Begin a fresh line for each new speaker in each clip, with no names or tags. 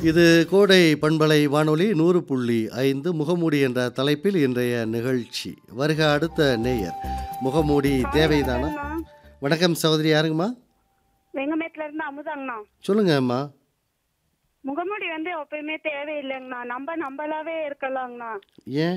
இது கோடை பண்பலை வானொலி நூறு புள்ளி ஐந்து முகமூடி என்ற தலைப்பில் இன்றைய நிகழ்ச்சி வருக அடுத்த நேயர் முகமூடி தேவைதானா வணக்கம் சகோதரி யாருங்கம்மா
வெங்கமேட்ல இருந்து அமுதாங்கண்ணா
சொல்லுங்க அம்மா
முகமூடி வந்து எப்பயுமே தேவையில்லைங்கண்ணா நம்ம நம்மளாவே இருக்கலாங்கண்ணா
ஏன்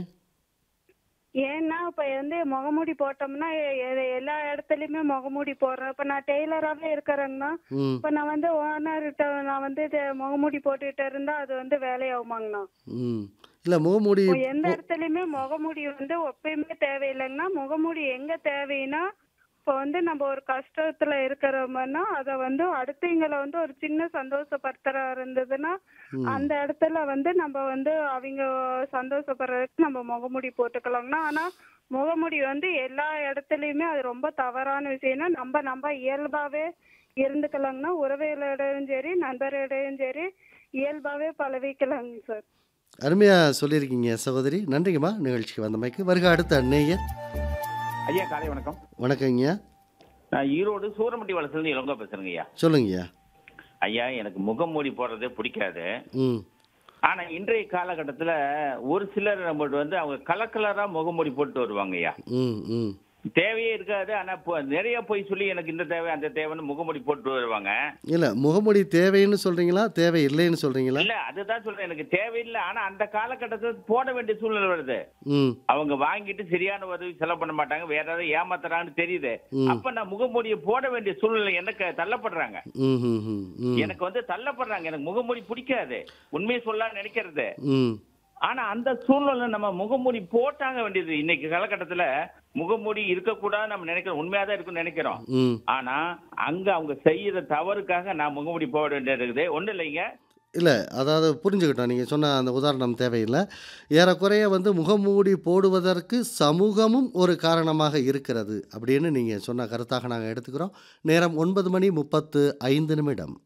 ஏன்னா இப்ப வந்து முகமூடி போட்டோம்னா எ- எ- எல்லா இடத்துலயுமே முகமூடி போடுறேன் இப்ப நான் டெய்லராவே இருக்கிறேங்கண்ணா
ம்
இப்ப நான் வந்து ஓனர்கிட்ட நான் வந்து இது முகமூடி போட்டுட்டு இருந்தா அது வந்து வேலையாகுமாங்கண்ணா
ம் இல்லை முகமூடி
இப்போ எந்த இடத்துலயுமே முகமூடி வந்து எப்பயுமே தேவையில்லைங்கன்னா முகமூடி எங்க தேவைன்னா இப்போ வந்து நம்ம ஒரு கஷ்டத்துல இருக்கிறோம்னா அதை வந்து அடுத்தவங்களை வந்து ஒரு சின்ன சந்தோஷப்படுத்துறா இருந்ததுன்னா அந்த இடத்துல வந்து நம்ம வந்து அவங்க சந்தோஷப்படுறதுக்கு நம்ம முகமூடி போட்டுக்கலாம்னா ஆனா முகமூடி வந்து எல்லா இடத்துலயுமே அது ரொம்ப தவறான விஷயம்னா நம்ம நம்ம இயல்பாவே இருந்துக்கலாங்கன்னா உறவுகளிடையும் சரி நண்பர்களிடையும் சரி இயல்பாவே பழவிக்கலாங்க சார்
அருமையாக சொல்லியிருக்கீங்க சகோதரி நன்றிங்கம்மா நிகழ்ச்சிக்கு வந்தமைக்கு வருக அடுத்த நேயர்
ஐயா காலை வணக்கம்
வணக்கங்கய்யா
நான் ஈரோடு சூரமட்டி வளசுலேருந்து இளங்கோ பேசுறேங்க ஐயா
சொல்லுங்கய்யா
ஐயா எனக்கு முகமூடி போடுறதே பிடிக்காது
ம்
ஆனா இன்றைய காலகட்டத்துல ஒரு சிலர் நம்மகிட்ட வந்து அவங்க கலர் கலரா முகமூடி போட்டு வருவாங்க ஐயா
ம் ம்
தேவையே இருக்காது ஆனா இப்போ நிறைய போய் சொல்லி எனக்கு இந்த தேவை அந்த தேவைன்னு முகமூடி போட்டு வருவாங்க
இல்லை முகமூடி தேவைன்னு சொல்கிறீங்களா தேவை இல்லைன்னு சொல்கிறீங்களா
இல்ல அதுதான் சொல்றேன் எனக்கு தேவையில்லை ஆனா அந்த காலகட்டத்தில் போட வேண்டிய சூழ்நிலை வருது
ம்
அவங்க வாங்கிட்டு சரியான உதவி செலவு பண்ண மாட்டாங்க வேற ஏதாவது ஏமாத்துறான்னு தெரியுது அப்ப நான் முகமூடியை போட வேண்டிய சூழ்நிலை எனக்கு தள்ளப்படுறாங்க
ம் ம் ம் ம்
எனக்கு வந்து தள்ளப்படுறாங்க எனக்கு முகமூடி பிடிக்காது உண்மையை சொல்ல நினைக்கிறது
ம்
ஆனா அந்த சூழ்நிலை நம்ம முகமூடி போட்டாங்க வேண்டியது இன்னைக்கு காலகட்டத்துல முகமூடி இருக்கக்கூடாது நம்ம நினைக்கிறோம் உண்மையா தான் இருக்குன்னு நினைக்கிறோம்
ம்
ஆனா அங்க அவங்க செய்யற தவறுக்காக நான் முகமூடி போட வேண்டியது இருக்குது ஒண்ணு இல்லைங்க
இல்லை அதாவது புரிஞ்சுக்கிட்டோம் நீங்கள் சொன்ன அந்த உதாரணம் தேவையில்லை ஏறக்குறைய வந்து முகமூடி போடுவதற்கு சமூகமும் ஒரு காரணமாக இருக்கிறது அப்படின்னு நீங்கள் சொன்ன கருத்தாக நாங்கள் எடுத்துக்கிறோம் நேரம் ஒன்பது மணி முப்பத்து ஐந்து நிமிடம்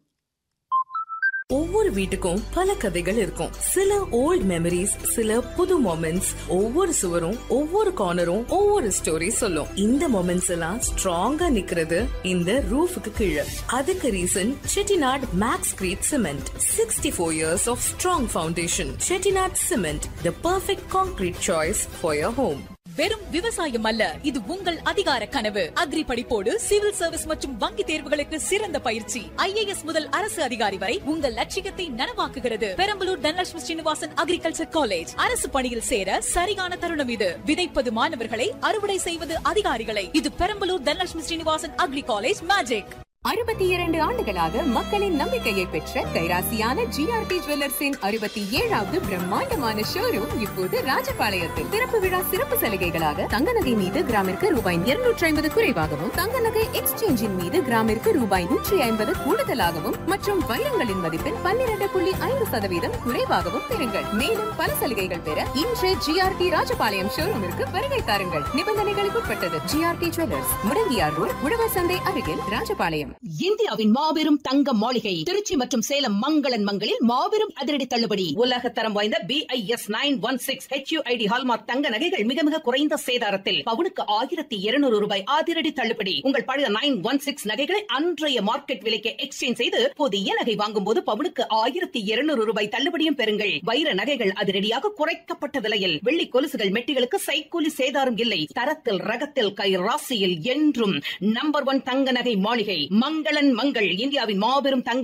ஒவ்வொரு வீட்டுக்கும் பல கதைகள் இருக்கும் சில ஓல்ட் மெமரிஸ் சில புது மொமெண்ட்ஸ் ஒவ்வொரு சுவரும் ஒவ்வொரு கார்னரும் ஒவ்வொரு ஸ்டோரி சொல்லும் இந்த மொமெண்ட்ஸ் எல்லாம் ஸ்ட்ராங்கா நிக்கிறது இந்த ரூஃபுக்கு கீழே அதுக்கு reason Chettinad Maxcrete cement sixty four years of strong foundation Chettinad cement the perfect concrete choice for your home
வெறும் விவசாயம் அல்ல இது உங்கள் அதிகார கனவு அக்ரி படிப்போடு சிவில் சர்வீஸ் மற்றும் வங்கி தேர்வுகளுக்கு சிறந்த பயிற்சி ஐஏஎஸ் முதல் அரசு அதிகாரி வரை உங்கள் லட்சியத்தை நனவாக்குகிறது பெரம்பலூர் தனலட்சுமி ஸ்ரீனிவாசன் அக்ரிகல்ச்சர் காலேஜ் அரசு பணியில் சேர சரியான தருணம் இது விதைப்பது மாணவர்களை அறுவடை செய்வது அதிகாரிகளை இது Perambalur Dhanalakshmi Srinivasan agri college magic
அறுபத்தி இரண்டு ஆண்டுகளாக மக்களின் நம்பிக்கையை பெற்ற கைராசியான ஜிஆர்டி ஜுவல்லர்ஸின் அறுபத்தி ஏழாவது பிரம்மாண்டமான ஷோரூம் இப்போது ராஜபாளையத்தில் திறப்பு விழா சிறப்பு சலுகைகளாக தங்க நகை மீது கிராமிற்கு ரூபாய் இருநூற்றி ஐம்பது குறைவாகவும் தங்க நகை எக்ஸ்சேஞ்சின் மீது கிராமிற்கு ரூபாய் நூற்றி ஐம்பது கூடுதலாகவும் மற்றும் வைரங்களின் மதிப்பில் பன்னிரண்டு புள்ளி ஐந்து சதவீதம் குறைவாகவும் பெறுங்கள் மேலும் பல சலுகைகள் பெற இன்று ஜிஆர்டி ராஜபாளையம் ஷோரூமிற்கு வருகை தாருங்கள் நிபந்தனைகளுக்கு உட்பட்டது ஜிஆர்டி ஜுவல்லர்ஸ் முடங்கியார் ரோட் உழவர் சந்தை அருகில் ராஜபாளையம்
இந்தியாவின் மாபெரும் தங்க மாளிகை திருச்சி மற்றும் சேலம் மங்களன் மங்களில் மாபெரும் அதிரடி தள்ளுபடி உலக தரம் வாய்ந்த BIS nine one six HUID hallmark தங்க நகைகள் மிக மிக குறைந்த சேதாரத்தில் பவுனுக்கு ஆயிரத்தி இருநூறு ரூபாய் அதிரடி தள்ளுபடி உங்கள் பழைய நைன் ஒன் சிக்ஸ் நகைகளை அன்றைய மார்க்கெட் விலைக்கு எக்ஸ்சேஞ்ச் செய்து புதிய நகை வாங்கும் போது பவுனுக்கு ஆயிரத்தி இருநூறு ரூபாய் தள்ளுபடியும் பெறுங்கள் வைர நகைகள் அதிரடியாக குறைக்கப்பட்ட விலையில் வெள்ளி கொலுசுகள் மெட்டிகளுக்கு சைக்கூலி சேதாரம் இல்லை தரத்தில் ரகத்தில் கை ராசியில் என்றும் நம்பர் ஒன் தங்க நகை மாளிகை மங்களன் மங்கள் இந்தியாவின் மாபெரும் தங்க